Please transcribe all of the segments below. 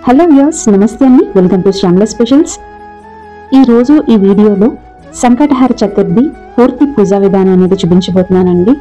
hello views నమస్తే అండి welcome to శ్యామ్ల specials ఈరోజు ఈ వీడియోలో సంకటహార చతుర్థి పూర్తి పూజా విధానం అనేది చూపించబోతున్నానండి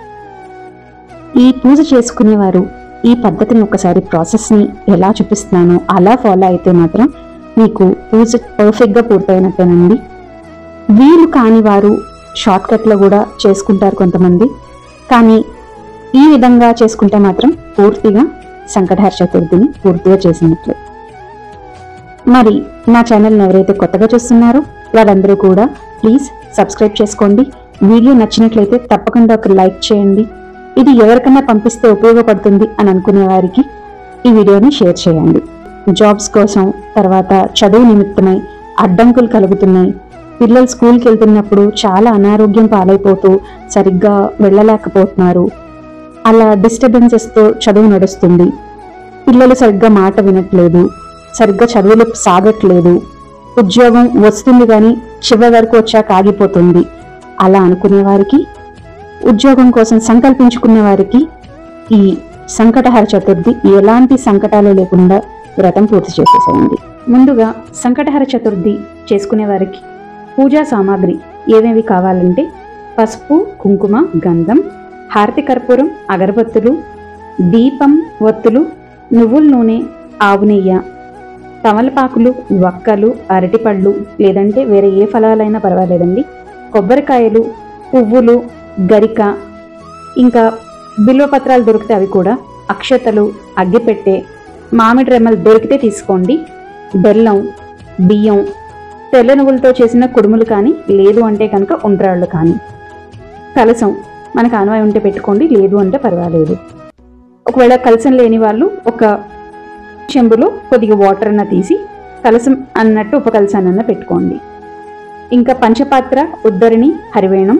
ఈ పూజ చేసుకునేవారు ఈ పద్ధతిని ఒకసారి ప్రాసెస్ని ఎలా చూపిస్తున్నానో అలా ఫాలో అయితే మాత్రం మీకు పూజ పర్ఫెక్ట్గా పూర్తయినట్టేనండి వీలు కాని వారు షార్ట్కట్లో కూడా చేసుకుంటారు కొంతమంది కానీ ఈ విధంగా చేసుకుంటే మాత్రం పూర్తిగా సంకటహార చతుర్థిని పూర్తిగా చేసినట్లు మరి నా ఛానల్ని ఎవరైతే కొత్తగా చూస్తున్నారో వాళ్ళందరూ కూడా ప్లీజ్ సబ్స్క్రైబ్ చేసుకోండి వీడియో నచ్చినట్లయితే తప్పకుండా ఒక లైక్ చేయండి ఇది ఎవరికైనా పంపిస్తే ఉపయోగపడుతుంది అని అనుకునే వారికి ఈ వీడియోని షేర్ చేయండి జాబ్స్ కోసం తర్వాత చదువు నిమిత్తమై అడ్డంకులు కలుగుతున్నాయి పిల్లలు స్కూల్కి వెళ్తున్నప్పుడు చాలా అనారోగ్యం పాలైపోతూ సరిగ్గా వెళ్ళలేకపోతున్నారు అలా డిస్టర్బెన్సెస్తో చదువు నడుస్తుంది పిల్లలు సరిగ్గా మాట వినట్లేదు సరిగ్గా చదువులు సాగట్లేదు ఉద్యోగం వస్తుంది కానీ చివరి వరకు వచ్చాక ఆగిపోతుంది అలా అనుకునే వారికి ఉద్యోగం కోసం సంకల్పించుకున్న వారికి ఈ సంకటహర చతుర్థి ఎలాంటి సంకటాలు లేకుండా వ్రతం పూర్తి చేసేసేయండి ముందుగా సంకటహర చతుర్థి చేసుకునే వారికి పూజా సామాగ్రి ఏమేవి కావాలంటే పసుపు కుంకుమ గంధం హారతి కర్పూరం అగరబత్తులు దీపం ఒత్తులు నువ్వుల నూనె ఆవు నెయ్య తమలపాకులు వక్కలు అరటిపళ్ళు లేదంటే వేరే ఏ ఫలాలైనా పర్వాలేదండి కొబ్బరికాయలు పువ్వులు గరిక ఇంకా బిల్వపత్రాలు దొరికితే అవి కూడా అక్షతలు అగ్గిపెట్టె మామిడి రెమ్మలు దొరికితే తీసుకోండి బెల్లం బియ్యం తెల్ల నువ్వులతో చేసిన కుడుములు కానీ లేదు అంటే కనుక ఉండ్రాళ్ళు కానీ కలసం మనకు ఆనవాయి ఉంటే పెట్టుకోండి లేదు అంటే పర్వాలేదు ఒకవేళ కలసం లేని వాళ్ళు ఒక చెంబులో కొద్దిగా వాటర్ అన్న తీసి కలసం అన్నట్టు ఉపకలసానన్న పెట్టుకోండి ఇంకా పంచపాత్ర ఉద్దరిని హరివేణం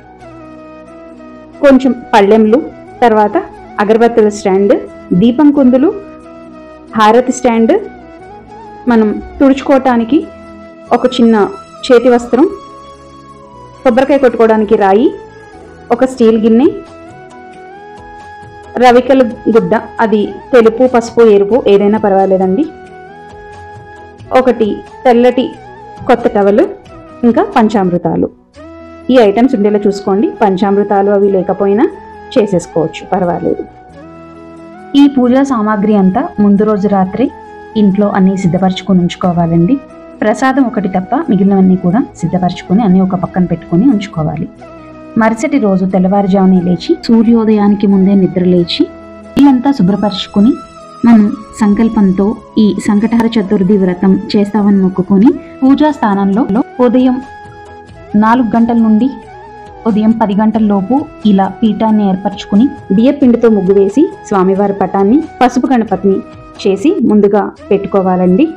కొంచెం పళ్ళెంలు తర్వాత అగరబత్తుల స్టాండ్ దీపం కుందులు హారతి స్టాండ్ మనం తుడుచుకోవటానికి ఒక చిన్న చేతి వస్త్రం కొబ్బరికాయ కొట్టుకోవడానికి రాయి ఒక స్టీల్ గిన్నె రవికల గుడ్డ అది తెలుపు పసుపు ఎరుపు ఏదైనా పర్వాలేదండి ఒకటి తెల్లటి కొత్త టవలు ఇంకా పంచామృతాలు ఈ ఐటమ్స్ ఉండేలా చూసుకోండి పంచామృతాలు అవి లేకపోయినా చేసేసుకోవచ్చు పర్వాలేదు ఈ పూజా సామాగ్రి అంతా ముందు రోజు రాత్రి ఇంట్లో అన్నీ సిద్ధపరచుకొని ఉంచుకోవాలండి ప్రసాదం ఒకటి తప్ప మిగిలినవన్నీ కూడా సిద్ధపరచుకొని అన్నీ ఒక పక్కన పెట్టుకొని ఉంచుకోవాలి మరుసటి రోజు తెల్లవారుజామునే లేచి సూర్యోదయానికి ముందే నిద్ర లేచి ఇల్లంతా శుభ్రపరచుకుని మనం సంకల్పంతో ఈ సంకటహర చతుర్థి వ్రతం చేస్తామని మొక్కుకొని పూజా స్థానంలో ఉదయం నాలుగు గంటల నుండి ఉదయం పది గంటల లోపు ఇలా పీఠాన్ని ఏర్పరచుకుని బియ్యపిండితో ముగ్గు వేసి స్వామివారి పటాన్ని పసుపు గణపతిని చేసి ముందుగా పెట్టుకోవాలండి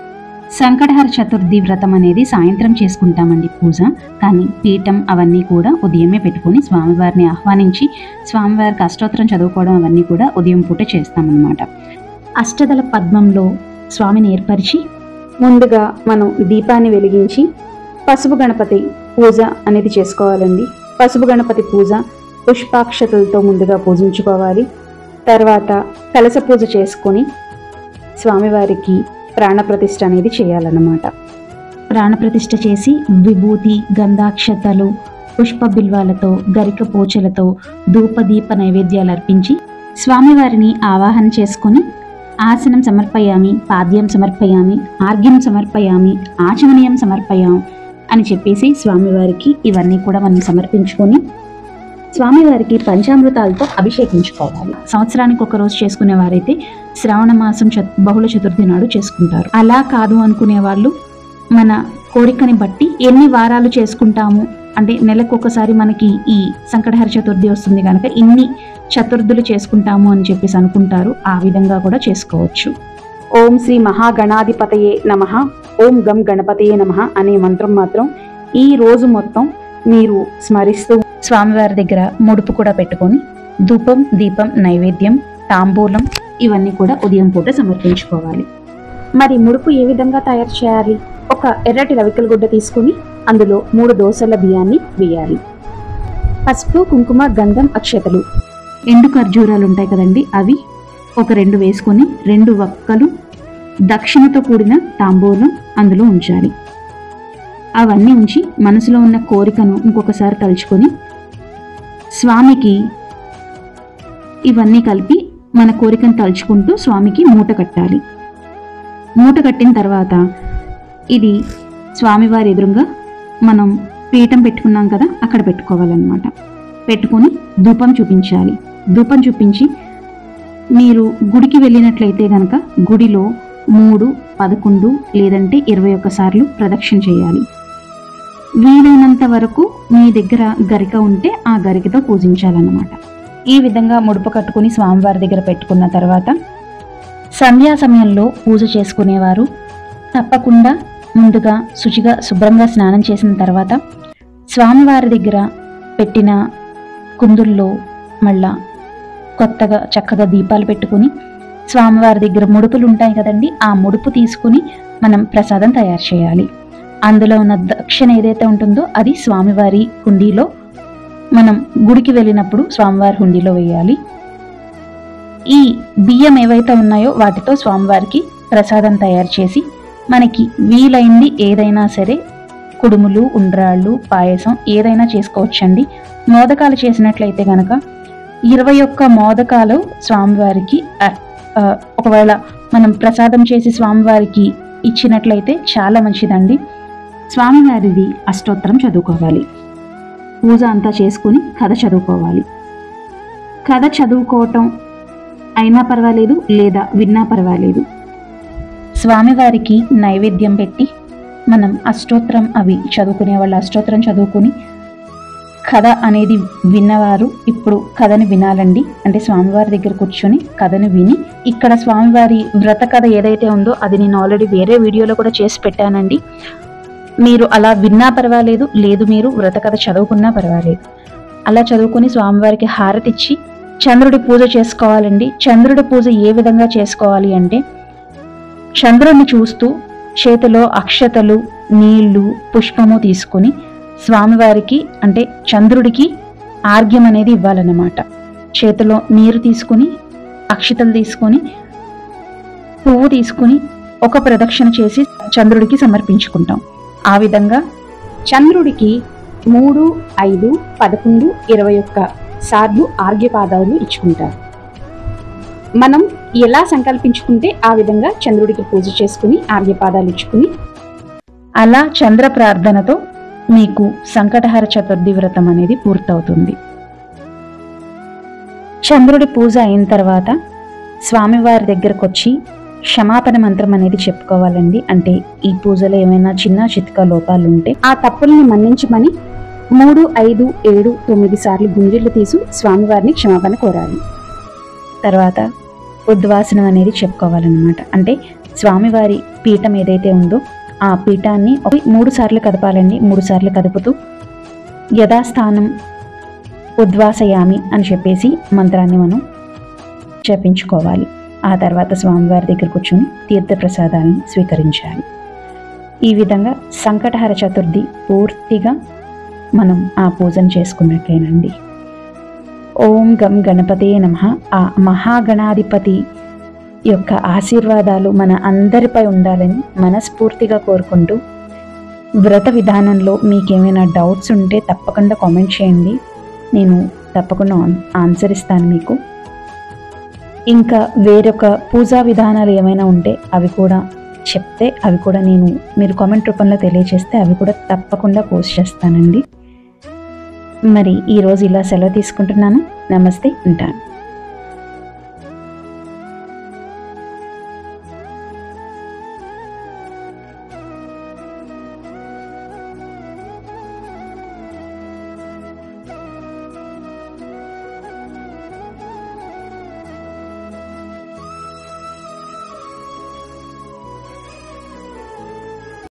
సంకటహర చతుర్థి వ్రతం అనేది సాయంత్రం చేసుకుంటామండి పూజ కానీ పీఠం అవన్నీ కూడా ఉదయమే పెట్టుకొని స్వామివారిని ఆహ్వానించి స్వామివారికి అష్టోత్తరం చదువుకోవడం అవన్నీ కూడా ఉదయం పూట చేస్తామన్నమాట అష్టదళ పద్మంలో స్వామిని ఏర్పరిచి ముందుగా మనం దీపాన్ని వెలిగించి పసుపు గణపతి పూజ అనేది చేసుకోవాలండి పసుపు గణపతి పూజ పుష్పాక్షతలతో ముందుగా పూజించుకోవాలి తర్వాత కలస పూజ చేసుకొని స్వామివారికి ప్రాణప్రతిష్ఠ అనేది చేయాలన్నమాట ప్రాణప్రతిష్ఠ చేసి విభూతి గంధాక్షతలు పుష్ప బిల్వాలతో గరిక పోచలతో ధూపదీప నైవేద్యాలు అర్పించి స్వామివారిని ఆవాహన చేసుకొని ఆసనం సమర్పయామి పాద్యం సమర్పయామి ఆర్గ్యం సమర్పయామి ఆచమనీయం సమర్పయాం అని చెప్పేసి స్వామివారికి ఇవన్నీ కూడా మనం సమర్పించుకొని స్వామివారికి పంచామృతాలతో అభిషేకించుకోవాలి సంవత్సరానికి ఒక రోజు చేసుకునే వారైతే శ్రావణ మాసం చతు బహుళ చతుర్థి నాడు చేసుకుంటారు అలా కాదు అనుకునే వాళ్ళు మన కోరికని బట్టి ఎన్ని వారాలు చేసుకుంటాము అంటే నెలకు ఒకసారి మనకి ఈ సంకటహర చతుర్థి వస్తుంది కనుక ఇన్ని చతుర్థులు చేసుకుంటాము అని చెప్పేసి అనుకుంటారు ఆ విధంగా కూడా చేసుకోవచ్చు ఓం శ్రీ మహాగణాధిపతయే నమ ఓం గం గణపతయే నమ అనే మంత్రం మాత్రం ఈ రోజు మొత్తం మీరు స్మరిస్తూ స్వామివారి దగ్గర ముడుపు కూడా పెట్టుకొని ధూపం దీపం నైవేద్యం తాంబూలం ఇవన్నీ కూడా ఉదయం పూట సమర్పించుకోవాలి మరి ముడుపు ఏ విధంగా తయారు చేయాలి ఒక ఎర్రటి రవికల గుడ్డ తీసుకుని అందులో మూడు దోసల బియ్యాన్ని వేయాలి పసుపు కుంకుమ గంధం అక్షతలు ఎండు ఖర్జూరాలు ఉంటాయి కదండి అవి ఒక రెండు వేసుకొని రెండు వక్కలు దక్షిణతో కూడిన తాంబూలం అందులో ఉంచాలి అవన్నీ ఉంచి మనసులో ఉన్న కోరికను ఇంకొకసారి తలుచుకొని స్వామికి ఇవన్నీ కలిపి మన కోరికను తలుచుకుంటూ స్వామికి మూట కట్టాలి మూట కట్టిన తర్వాత ఇది స్వామివారి ఎదురుగా మనం పీఠం పెట్టుకున్నాం కదా అక్కడ పెట్టుకోవాలన్నమాట పెట్టుకొని ధూపం చూపించాలి ధూపం చూపించి మీరు గుడికి వెళ్ళినట్లయితే గనక గుడిలో మూడు పదకొండు లేదంటే ఇరవై ఒక్క సార్లు ప్రదక్షిణ చేయాలి వీలైనంత వరకు మీ దగ్గర గరిక ఉంటే ఆ గరికతో పూజించాలన్నమాట ఈ విధంగా ముడుపు కట్టుకుని స్వామివారి దగ్గర పెట్టుకున్న తర్వాత సంధ్యా సమయంలో పూజ చేసుకునేవారు తప్పకుండా ముందుగా శుచిగా శుభ్రంగా స్నానం చేసిన తర్వాత స్వామివారి దగ్గర పెట్టిన కుందుల్లో మళ్ళా కొత్తగా చక్కగా దీపాలు పెట్టుకుని స్వామివారి దగ్గర ముడుపులు ఉంటాయి కదండి ఆ ముడుపు తీసుకుని మనం ప్రసాదం తయారు చేయాలి అందులో ఉన్న దక్షిణ ఏదైతే ఉంటుందో అది స్వామివారి హుండీలో మనం గుడికి వెళ్ళినప్పుడు స్వామివారి హుండీలో వేయాలి ఈ బియ్యం ఏవైతే ఉన్నాయో వాటితో స్వామివారికి ప్రసాదం తయారు చేసి మనకి వీలైంది ఏదైనా సరే కుడుములు ఉండ్రాళ్ళు పాయసం ఏదైనా చేసుకోవచ్చండి మోదకాలు చేసినట్లయితే గనక ఇరవై ఒక్క మోదకాలు స్వామివారికి ఆ, ఆ, ఒకవేళ మనం ప్రసాదం చేసి స్వామివారికి ఇచ్చినట్లయితే చాలా మంచిదండి స్వామివారిది అష్టోత్తరం చదువుకోవాలి పూజ అంతా చేసుకుని కథ చదువుకోవాలి కథ చదువుకోవటం అయినా పర్వాలేదు లేదా విన్నా పర్వాలేదు స్వామివారికి నైవేద్యం పెట్టి మనం అష్టోత్తరం అవి చదువుకునే వాళ్ళు అష్టోత్తరం చదువుకుని కథ అనేది విన్నవారు ఇప్పుడు కథని వినాలండి అంటే స్వామివారి దగ్గర కూర్చొని కథను విని ఇక్కడ స్వామివారి వ్రత కథ ఏదైతే ఉందో అది నేను ఆల్రెడీ వేరే వీడియోలో కూడా చేసి పెట్టానండి మీరు అలా విన్నా పర్వాలేదు లేదు మీరు వ్రత కథ చదువుకున్నా పర్వాలేదు అలా చదువుకుని స్వామివారికి హారతిచ్చి చంద్రుడి పూజ చేసుకోవాలండి చంద్రుడి పూజ ఏ విధంగా చేసుకోవాలి అంటే చంద్రుడిని చూస్తూ చేతిలో అక్షతలు నీళ్లు పుష్పము తీసుకుని స్వామివారికి అంటే చంద్రుడికి ఆర్ఘ్యం అనేది ఇవ్వాలన్నమాట చేతిలో నీరు తీసుకుని అక్షతలు తీసుకొని పువ్వు తీసుకుని ఒక ప్రదక్షిణ చేసి చంద్రుడికి సమర్పించుకుంటాం ఆ విధంగా చంద్రుడికి మూడు ఐదు పదకొండు ఇరవై ఒక్క సార్లు ఆర్ఘ్యపాదాలు ఇచ్చుకుంటారు మనం ఎలా సంకల్పించుకుంటే ఆ విధంగా చంద్రుడికి పూజ చేసుకుని ఆర్ఘ్యపాదాలు ఇచ్చుకుని అలా చంద్ర ప్రార్థనతో మీకు సంకటహర చతుర్థి వ్రతం అనేది పూర్తవుతుంది చంద్రుడి పూజ అయిన తర్వాత స్వామివారి దగ్గరకు వచ్చి క్షమాపణ మంత్రం అనేది చెప్పుకోవాలండి అంటే ఈ పూజలో ఏమైనా చిన్న చిత్క లోపాలు ఉంటే ఆ తప్పుల్ని మన్నించమని మూడు ఐదు ఏడు తొమ్మిది సార్లు గుంజిళ్ళు తీసు స్వామివారిని క్షమాపణ కోరాలి తర్వాత ఉద్వాసనం అనేది చెప్పుకోవాలన్నమాట అంటే స్వామివారి పీఠం ఏదైతే ఉందో ఆ పీఠాన్ని ఒక మూడు సార్లు కదపాలండి మూడు సార్లు కదుపుతూ యథాస్థానం ఉద్వాసయామి అని చెప్పేసి మంత్రాన్ని మనం జపించుకోవాలి ఆ తర్వాత స్వామివారి దగ్గర కూర్చొని తీర్థప్రసాదాలను స్వీకరించాలి ఈ విధంగా సంకటహర చతుర్థి పూర్తిగా మనం ఆ పూజను చేసుకున్నట్లేనండి ఓం గం గణపతే నమ ఆ మహాగణాధిపతి యొక్క ఆశీర్వాదాలు మన అందరిపై ఉండాలని మనస్ఫూర్తిగా కోరుకుంటూ వ్రత విధానంలో మీకేమైనా డౌట్స్ ఉంటే తప్పకుండా కామెంట్ చేయండి నేను తప్పకుండా ఆన్- ఆన్సర్ ఇస్తాను మీకు ఇంకా వేరొక పూజా విధానాలు ఏమైనా ఉంటే అవి కూడా చెప్తే అవి కూడా నేను మీరు కామెంట్ రూపంలో తెలియజేస్తే అవి కూడా తప్పకుండా పోస్ట్ చేస్తానండి మరి ఈరోజు ఇలా సెలవు తీసుకుంటున్నాను నమస్తే ఉంటాను